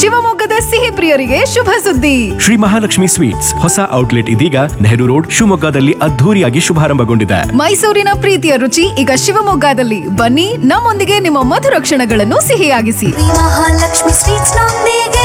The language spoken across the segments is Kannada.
ಶಿವಮೊಗ್ಗದ ಸಿಹಿ ಪ್ರಿಯರಿಗೆ ಶುಭ ಸುದ್ದಿ ಶ್ರೀ ಮಹಾಲಕ್ಷ್ಮಿ ಸ್ವೀಟ್ಸ್ ಹೊಸ ಔಟ್ಲೆಟ್ ಇದೀಗ ನೆಹರು ರೋಡ್ ಶಿವಮೊಗ್ಗದಲ್ಲಿ ಅದ್ಧೂರಿಯಾಗಿ ಶುಭಾರಂಭಗೊಂಡಿದೆ ಮೈಸೂರಿನ ಪ್ರೀತಿಯ ರುಚಿ ಈಗ ಶಿವಮೊಗ್ಗದಲ್ಲಿ ಬನ್ನಿ ನಮ್ಮೊಂದಿಗೆ ನಿಮ್ಮ ಮಧುರ ಕ್ಷಣಗಳನ್ನು ಸಿಹಿಯಾಗಿಸಿ ಮಹಾಲಕ್ಷ್ಮಿ ಸ್ವೀಟ್ಸ್ ನೊಂದಿಗೆ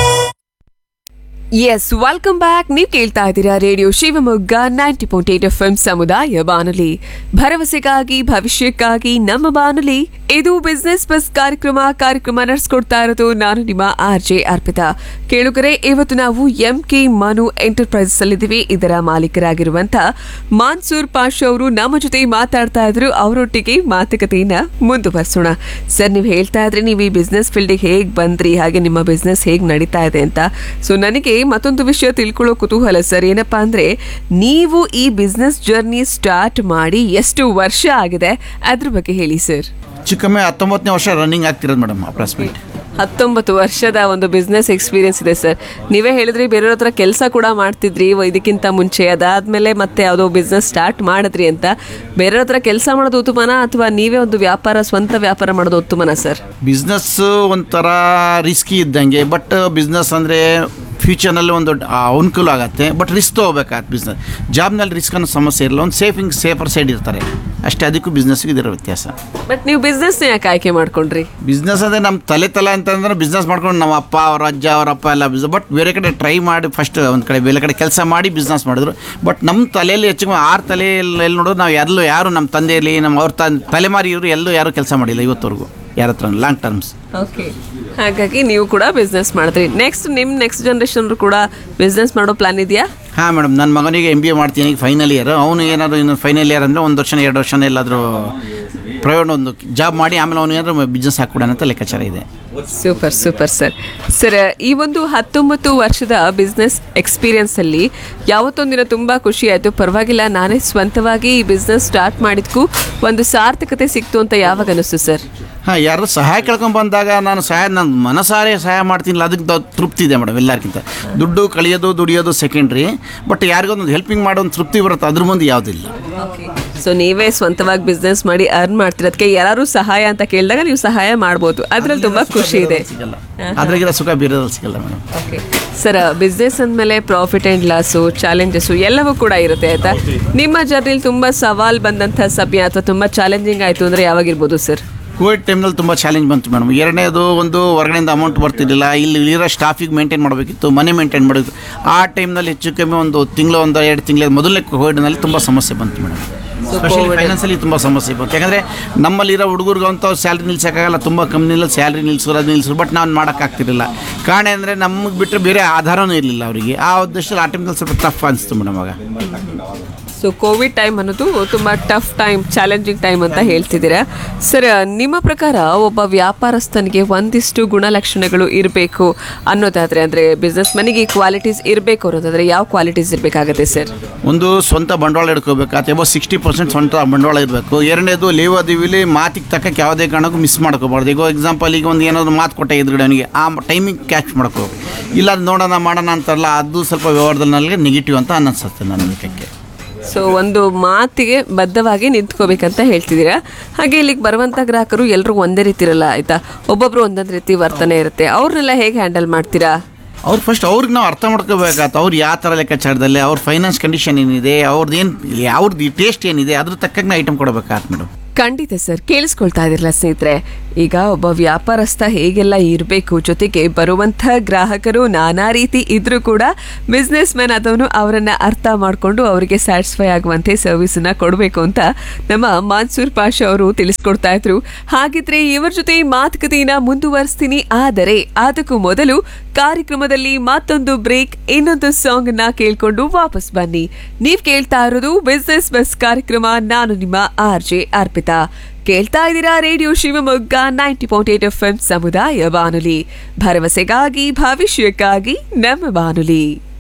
ಎಸ್ ವೆಲ್ಕಮ್ ಬ್ಯಾಕ್ ನೀವು ಕೇಳ್ತಾ ಇದ್ದೀರಾ radio Shivamogga ninety point eight F M ಸಮುದಾಯ ಬಾನುಲಿ ಭರವಸೆಗಾಗಿ ಭವಿಷ್ಯಕ್ಕಾಗಿ ನಮ್ಮ ಬಾನುಲಿ ಇದು ಬಿಸ್ನೆಸ್ ಬಸ್ ಕಾರ್ಯಕ್ರಮ ಕಾರ್ಯಕ್ರಮ ನಡೆಸ್ಕೊಡ್ತಾ ಇರೋದು ನಾನು ನಿಮ್ಮ ಆರ್ ಜೆ ಅರ್ಪಿತಾ ಕೇಳುಗರೆ ಇವತ್ತು ನಾವು ಎಂ ಕೆ ಮನು ಎಂಟರ್ಪ್ರೈಸಸ್ ಅಲ್ಲಿದ್ದೀವಿ ಇದರ ಮಾಲೀಕರಾಗಿರುವಂತ ಮಾನ್ಸೂರ್ ಪಾಷ್ ಅವರು ನಮ್ಮ ಜೊತೆ ಮಾತಾಡ್ತಾ ಇದ್ರು ಅವರೊಟ್ಟಿಗೆ ಮಾತುಕತೆಯನ್ನ ಮುಂದುವರಿಸೋಣ ಸರ್ ನೀವು ಹೇಳ್ತಾ ಇದ್ರೆ ನೀವು ಈ ಬಿಸ್ನೆಸ್ ಫೀಲ್ಡಿಗೆ ಹೇಗೆ ಬಂದ್ರಿ ಹಾಗೆ ನಿಮ್ಮ ಬಿಸ್ನೆಸ್ ಹೇಗೆ ನಡೀತಾ ಇದೆ ಅಂತ ಸೊ ನನಗೆ ಮತ್ತೊಂದು ವಿಷಯ ತಿಳ್ಕೊಳ್ಳೋ ಕುತೂಹಲ ಸರ್ ಏನಪ್ಪಾ ಅಂದ್ರೆ ನೀವು ಈ ಬಿಸ್ನೆಸ್ ಜರ್ನಿ ಸ್ಟಾರ್ಟ್ ಮಾಡಿ ಎಷ್ಟು ವರ್ಷ ಆಗಿದೆ ಅದ್ರ ಬಗ್ಗೆ ಹೇಳಿ ಸರ್ ಚಿಕ್ಕಮ್ಮೆ ಹತ್ತೊಂಬತ್ತನೇ ವರ್ಷ ರನ್ನಿಂಗ್ ಆಗ್ತಿರೋದು ಮೇಡಮ್ ಅಪ್ರಾಕ್ಸಿಮೇಟ್ ಹತ್ತೊಂಬತ್ತು ವರ್ಷದ ಒಂದು ಬಿಸ್ನೆಸ್ ಎಕ್ಸ್ಪೀರಿಯನ್ಸ್ ಇದೆ ಸರ್ ನೀವೇ ಹೇಳಿದ್ರಿ ಬೇರೆಯವ್ರ ಹತ್ರ ಕೆಲಸ ಕೂಡ ಮಾಡ್ತಿದ್ರಿ ಇವ- ಇದಕ್ಕಿಂತ ಮುಂಚೆ ಅದಾದ್ಮೇಲೆ ಮತ್ತೆ ಯಾವುದೋ ಬಿಸ್ನೆಸ್ ಸ್ಟಾರ್ಟ್ ಮಾಡಿದ್ರಿ ಅಂತ ಬೇರೆಯವ್ರ ಹತ್ರ ಕೆಲಸ ಮಾಡೋದು ಉತ್ತಮನ ಅಥವಾ ನೀವೇ ಒಂದು ವ್ಯಾಪಾರ ಸ್ವಂತ ವ್ಯಾಪಾರ ಮಾಡೋದು ಉತ್ತಮನ ಸರ್ ಬಿಸ್ನೆಸ್ ಒಂಥರ ರಿಸ್ಕಿ ಇದ್ದಂಗೆ ಬಟ್ ಬಿಸ್ನೆಸ್ ಅಂದರೆ ಫ್ಯೂಚರ್ನಲ್ಲಿ ಒಂದು ಆ, ಅನುಕೂಲ ಆಗುತ್ತೆ ಬಟ್ ರಿಸ್ಕ್ ತೊಗೋಬೇಕಾಗತ್ತೆ ಬಿಸ್ನೆಸ್ ಜಾಬ್ನಲ್ಲಿ ರಿಸ್ಕ್ ಅನ್ನೋ ಸಮಸ್ಯೆ ಇರಲ್ಲ ಒಂದು ಸೇಫಿಂಗ್ ಸೇಫರ್ ಸೈಡ್ ಇರ್ತಾರೆ ಅಷ್ಟೇ ಅದಕ್ಕೂ ಬಿಸ್ನೆಸ್ಗೂ ಇದಿರೋ ವ್ಯತ್ಯಾಸ ಬಟ್ ನೀವು ಬಿಸ್ನೆಸ್ ಯಾಕೆ ಆಯ್ಕೆ ಮಾಡ್ಕೊಂಡ್ರಿ ಬಿಸ್ನೆಸ್ ಅಂದರೆ ನಮ್ಮ ತಲೆ ತಲೆ ಅಂತಂದ್ರೆ ಬಿಸ್ನೆಸ್ ಮಾಡ್ಕೊಂಡು ನಮ್ಮ ಅಪ್ಪ ಅವ್ರ ಅಜ್ಜ ಅವ್ರ ಅಪ್ಪ ಎಲ್ಲ ಬಿಸ್ನೆಸ್ ಬಟ್ ಬೇರೆ ಕಡೆ ಟ್ರೈ ಮಾಡಿ ಫಸ್ಟ್ ಒಂದು ಕಡೆ ಬೇರೆ ಕಡೆ ಕೆಲಸ ಮಾಡಿ ಬಿಸ್ನೆಸ್ ಮಾಡಿದ್ರು ಬಟ್ ನಮ್ಮ ತಲೆಯಲ್ಲಿ ಹೆಚ್ಚು ಆರು ತಲೆಯಲ್ಲಿ ಎಲ್ಲಿ ನೋಡೋದು ನಾವು ಎಲ್ಲೂ ಯಾರು ನಮ್ಮ ತಂದೆಯಲ್ಲಿ ನಮ್ಮ ಅವ್ರ ತನ್ ತಲೆಮಾರಿ ಇವರು ಎಲ್ಲೂ ಯಾರೂ ಕೆಲಸ ಮಾಡಿಲ್ಲ ಇವತ್ತವರೆಗೂ ಯಾರ ಹತ್ರ ಲಾಂಗ್ ಟರ್ಮ್ಸ್ ಓಕೆ ಹಾಗಾಗಿ ನೀವು ಕೂಡ ಬಿಸ್ನೆಸ್ ಮಾಡಿದ್ರಿ ನೆಕ್ಸ್ಟ್ ನಿಮ್ಮ ನೆಕ್ಸ್ಟ್ ಜನ್ರೇಷನ್ ಕೂಡ ಬಿಸ್ನೆಸ್ ಮಾಡೋ ಪ್ಲಾನ್ ಇದೆಯಾ ಹಾಂ ಮೇಡಮ್ ನನ್ನ ಮಗನಿಗೆ ಎಮ್ ಬಿ ಎ ಮಾಡ್ತೀನಿ ಈಗ ಫೈನಲ್ ಇಯರ್ ಅವನು ಏನಾದರೂ ಇನ್ನು ಫೈನಲ್ ಇಯರ್ ಅಂದರೆ ಒಂದು ವರ್ಷ ಎರಡು ವರ್ಷ ಎಲ್ಲಾದರೂ ಪ್ರೈವೇಟ್ ಒಂದು ಜಾಬ್ ಮಾಡಿ ಆಮೇಲೆ ಅವನು ಏನಾದರೂ ಬಿಸ್ನೆಸ್ ಹಾಕ್ಬಿಡೋಣ ಅಂತ ಲೆಕ್ಕಾಚಾರ ಇದೆ ಸೂಪರ್ ಸೂಪರ್ ಸರ್ ಸರ್ ಈ ಒಂದು ಹತ್ತೊಂಬತ್ತು ವರ್ಷದ ಬಿಸ್ನೆಸ್ ಎಕ್ಸ್ಪೀರಿಯನ್ಸ್ ಅಲ್ಲಿ ಯಾವತ್ತೊಂದಿನ ತುಂಬಾ ಖುಷಿ ಆಯ್ತು ಪರವಾಗಿಲ್ಲ ನಾನೇ ಸ್ವಂತವಾಗಿ ಈ ಬಿಸ್ನೆಸ್ ಸ್ಟಾರ್ಟ್ ಮಾಡಿದ್ಕು ಒಂದು ಸಾರ್ಥಕತೆ ಸಿಕ್ತು ಅಂತ ಯಾವಾಗ ಅನಿಸ್ತು ಸರ್ ಹಾಂ ಯಾರು ಸಹಾಯ ಕೇಳ್ಕೊಂಡು ಬಂದಾಗ ನಾನು ಸಹಾಯ ನಾನು ಮನಸಾರೆ ಸಹಾಯ ಮಾಡ್ತೀನಿಲ್ಲ ಅದಕ್ಕೆ ದೊಡ್ಡ ತೃಪ್ತಿ ಇದೆ ಮೇಡಮ್ ಎಲ್ಲರಿಗಿಂತ ದುಡ್ಡು ಕಳಿಯೋದು ದುಡಿಯೋದು ಸೆಕೆಂಡ್ರಿ ಬಟ್ ಯಾರಿಗೊಂದು ಹೆಲ್ಪಿಂಗ್ ಮಾಡೋ ಒಂದು ತೃಪ್ತಿ ಬರುತ್ತೆ ಅದ್ರ ಮುಂದೆ ಯಾವುದಿಲ್ಲ ಸೊ ನೀವೇ ಸ್ವಂತವಾಗಿ ಬಿಸ್ನೆಸ್ ಮಾಡಿ ಅರ್ನ್ ಮಾಡ್ತಿರೋದಕ್ಕೆ ಯಾರು ಸಹಾಯ ಅಂತ ಕೇಳಿದಾಗ ನೀವು ಸಹಾಯ ಮಾಡ್ಬೋದು ಅದ್ರಲ್ಲಿ ತುಂಬಾ ಖುಷಿ ಇದೆ ಸಿಗಲ್ಲ ಅದ್ರಾಗಿರೋ ಸುಖ ಬೇರೆದ್ರಲ್ಲಿ ಸಿಗಲ್ಲ ಮೇಡಮ್ ಸರ್ ಬಿಸ್ನೆಸ್ ಅಂದಮೇಲೆ ಪ್ರಾಫಿಟ್ ಆ್ಯಂಡ್ ಲಾಸು ಚಾಲೆಂಜಸ್ಸು ಎಲ್ಲವೂ ಕೂಡ ಇರುತ್ತೆ ಆಯ್ತಾ ನಿಮ್ಮ ಜರ್ನಿಲಿ ತುಂಬ ಸವಾಲ್ ಬಂದಂಥ ಸಮಯ ಅಥವಾ ತುಂಬ ಚಾಲೆಂಜಿಂಗ್ ಆಯಿತು ಅಂದರೆ ಯಾವಾಗಿರ್ಬೋದು ಸರ್ ಕೋವಿಡ್ ಟೈಮ್ನಲ್ಲಿ ತುಂಬ ಚಾಲೆಂಜ್ ಬಂತು ಮೇಡಮ್ ಎರಡನೇದು ಒಂದು ಹೊರಗಡೆಯಿಂದ ಅಮೌಂಟ್ ಬರ್ತಿರಲಿಲ್ಲ ಇಲ್ಲಿ ಇರೋ ಸ್ಟಾಫಿಗೆ ಮೇಂಟೈನ್ ಮಾಡಬೇಕಿತ್ತು ಮನೆ ಮೇಂಟೈನ್ ಮಾಡಬೇಕು ಆ ಟೈಮ್ನಲ್ಲಿ ಹೆಚ್ಚು ಕಮ್ಮಿ ಒಂದು ತಿಂಗಳು ಒಂದು ಎರಡು ತಿಂಗಳ ಮೊದಲನೇ ಕೋವಿಡ್ನಲ್ಲಿ ತುಂಬ ಸಮಸ್ಯೆ ಬಂತು ಮೇಡಮ್ ಸ್ಪೆಷಲಿ ಫೈನಾನ್ಸಲ್ಲಿ ತುಂಬ ಸಮಸ್ಯೆ ಬಂತು ಯಾಕಂದರೆ ನಮ್ಮಲ್ಲಿರೋ ಹುಡುಗರಿಗಂತೂ ಸ್ಯಾಲ್ರಿ ನಿಲ್ಸೋಕ್ಕಾಗಲ್ಲ ತುಂಬ ಕಂಪ್ನಿಲ್ಲ ಸ್ಯಾಲ್ರಿ ನಿಲ್ಸೋರು ಅದು ನಿಲ್ಸೋರು ಬಟ್ ನಾವು ಮಾಡೋಕ್ಕಾಗ್ತಿರಲಿಲ್ಲ ಕಾರಣ ಅಂದರೆ ನಮಗೆ ಬಿಟ್ಟರೆ ಬೇರೆ ಆಧಾರನೂ ಇರಲಿಲ್ಲ ಅವರಿಗೆ ಆ ಉದ್ದೇಶದಲ್ಲಿ ಆ ಟೈಮ್ನಲ್ಲಿ ಸ್ವಲ್ಪ ಟಫ್ ಅನಿಸ್ತು ಮೇಡಮ್ ಆಗ ಸೊ ಕೋವಿಡ್ ಟೈಮ್ ಅನ್ನೋದು ತುಂಬ ಟಫ್ ಟೈಮ್ ಚಾಲೆಂಜಿಂಗ್ ಟೈಮ್ ಅಂತ ಹೇಳ್ತಿದ್ದೀರಾ ಸರ್ ನಿಮ್ಮ ಪ್ರಕಾರ ಒಬ್ಬ ವ್ಯಾಪಾರಸ್ಥನಿಗೆ ಒಂದಿಷ್ಟು ಗುಣಲಕ್ಷಣಗಳು ಇರಬೇಕು ಅನ್ನೋದಾದರೆ ಅಂದರೆ ಬಿಸ್ನೆಸ್ ಮನಿಗೆ ಕ್ವಾಲಿಟೀಸ್ ಇರಬೇಕು ಅನ್ನೋದಾದರೆ ಯಾವ ಕ್ವಾಲಿಟೀಸ್ ಇರಬೇಕಾಗತ್ತೆ ಸರ್ ಒಂದು ಸ್ವಂತ ಬಂಡವಾಳ ಹಿಡ್ಕೋಬೇಕು ಅಥವಾ ಸಿಕ್ಸ್ಟಿ ಪರ್ಸೆಂಟ್ ಸ್ವಂತ ಬಂಡವಾಳ ಇರಬೇಕು ಎರಡನೇದು ಲೇವಾದೇವಿಲಿ ಮಾತಿಗೆ ತಕ್ಕಕ್ಕೆ ಯಾವುದೇ ಕಾರಣಕ್ಕೂ ಮಿಸ್ ಮಾಡ್ಕೋಬಾರ್ದು ಈಗ ಎಕ್ಸಾಂಪಲ್ ಈಗ ಒಂದು ಏನಾದ್ರು ಮಾತು ಕೊಟ್ಟೆ ಎದುರುಗಡೆ ಅವನಿಗೆ ಆ ಟೈಮಿಂಗ್ ಕ್ಯಾಚ್ ಮಾಡ್ಕೋಬೇಕು ಇಲ್ಲ ಅದ್ ನೋಡೋಣ ಮಾಡೋಣ ಅಂತಾರಲ್ಲ ಅದು ಸ್ವಲ್ಪ ವ್ಯವಹಾರದಲ್ಲಿ ನನಗೆ ನೆಗೆಟಿವ್ ಅಂತ ಅನ್ನಿಸುತ್ತೆ ನನ್ನ ಲೆಕ್ಕಕ್ಕೆ ಸೊ ಒಂದು ಮಾತಿಗೆ ಬದ್ಧವಾಗಿ ನಿಂತ್ಕೋಬೇಕಂತ ಹೇಳ್ತಿದ್ದೀರಾ ಹಾಗೆ ಇಲ್ಲಿಗೆ ಬರುವಂಥ ಗ್ರಾಹಕರು ಎಲ್ಲರೂ ಒಂದೇ ರೀತಿ ಇರಲ್ಲ ಆಯ್ತಾ ಒಬ್ಬೊಬ್ರು ಒಂದೊಂದು ರೀತಿ ವರ್ತನೆ ಇರುತ್ತೆ ಅವ್ರನ್ನೆಲ್ಲ ಹೇಗೆ ಹ್ಯಾಂಡಲ್ ಮಾಡ್ತೀರಾ ಅವ್ರು ಫಸ್ಟ್ ಅವ್ರಿಗೆ ನಾವು ಅರ್ಥ ಮಾಡ್ಕೋಬೇಕಾಗತ್ತೆ ಅವ್ರು ಯಾವ ಥರ ಲೆಕ್ಕಾಚಾರದಲ್ಲಿ ಅವ್ರ ಫೈನಾನ್ಸ್ ಕಂಡೀಷನ್ ಏನಿದೆ ಅವ್ರದ್ದು ಏನು ಅವ್ರದ್ದು ಟೇಸ್ಟ್ ಏನಿದೆ ಅದ್ರ ತಕ್ಕಂಗೆ ಐಟಮ್ ಕೊಡಬೇಕಾಗತ್ತೆ ಮೇಡಮ್ ಖಂಡಿತ ಸರ್ ಕೇಳಿಸ್ಕೊಳ್ತಾ ಇದಿರಲ್ಲ ಸ್ನೇಹಿತರೆ ಈಗ ಒಬ್ಬ ವ್ಯಾಪಾರಸ್ಥ ಹೇಗೆಲ್ಲ ಇರಬೇಕು ಜೊತೆಗೆ ಬರುವಂಥ ಗ್ರಾಹಕರು ನಾನಾ ರೀತಿ ಇದ್ರೂ ಕೂಡ ಬಿಸ್ನೆಸ್ ಮ್ಯಾನ್ ಆದವನು ಅವರನ್ನ ಅರ್ಥ ಮಾಡಿಕೊಂಡು ಅವರಿಗೆ ಸ್ಯಾಟಿಸ್ಫೈ ಆಗುವಂತೆ ಸರ್ವಿಸನ್ನ ಕೊಡಬೇಕು ಅಂತ ನಮ್ಮ ಮಾನ್ಸೂರ್ ಪಾಷಾ ಅವರು ತಿಳಿಸ್ಕೊಡ್ತಾ ಇದ್ರು ಹಾಗಿದ್ರೆ ಇವರ ಜೊತೆ ಮಾತುಕತೆಯನ್ನ ಮುಂದುವರಿಸ್ತೀನಿ ಆದರೆ ಅದಕ್ಕೂ ಮೊದಲು ಕಾರ್ಯಕ್ರಮದಲ್ಲಿ ಮತ್ತೊಂದು ಬ್ರೇಕ್ ಇನ್ನೊಂದು ಸಾಂಗ್ ನ ಕೇಳ್ಕೊಂಡು ವಾಪಸ್ ಬನ್ನಿ ನೀವ್ ಕೇಳ್ತಾ ಇರೋದು ಬಿಸ್ನೆಸ್ ಬಸ್ ಕಾರ್ಯಕ್ರಮ ನಾನು ನಿಮ್ಮ ಆರ್ ಜೆ ಅರ್ಪಿತಾ ಕೇಳ್ತಾ ಇದ್ದೀರಾ radio Shivamogga ninety point eight F M ಸಮುದಾಯ ಬಾನುಲಿ ಭರವಸೆಗಾಗಿ ಭವಿಷ್ಯಕ್ಕಾಗಿ ನಮ್ಮ ಬಾನುಲಿ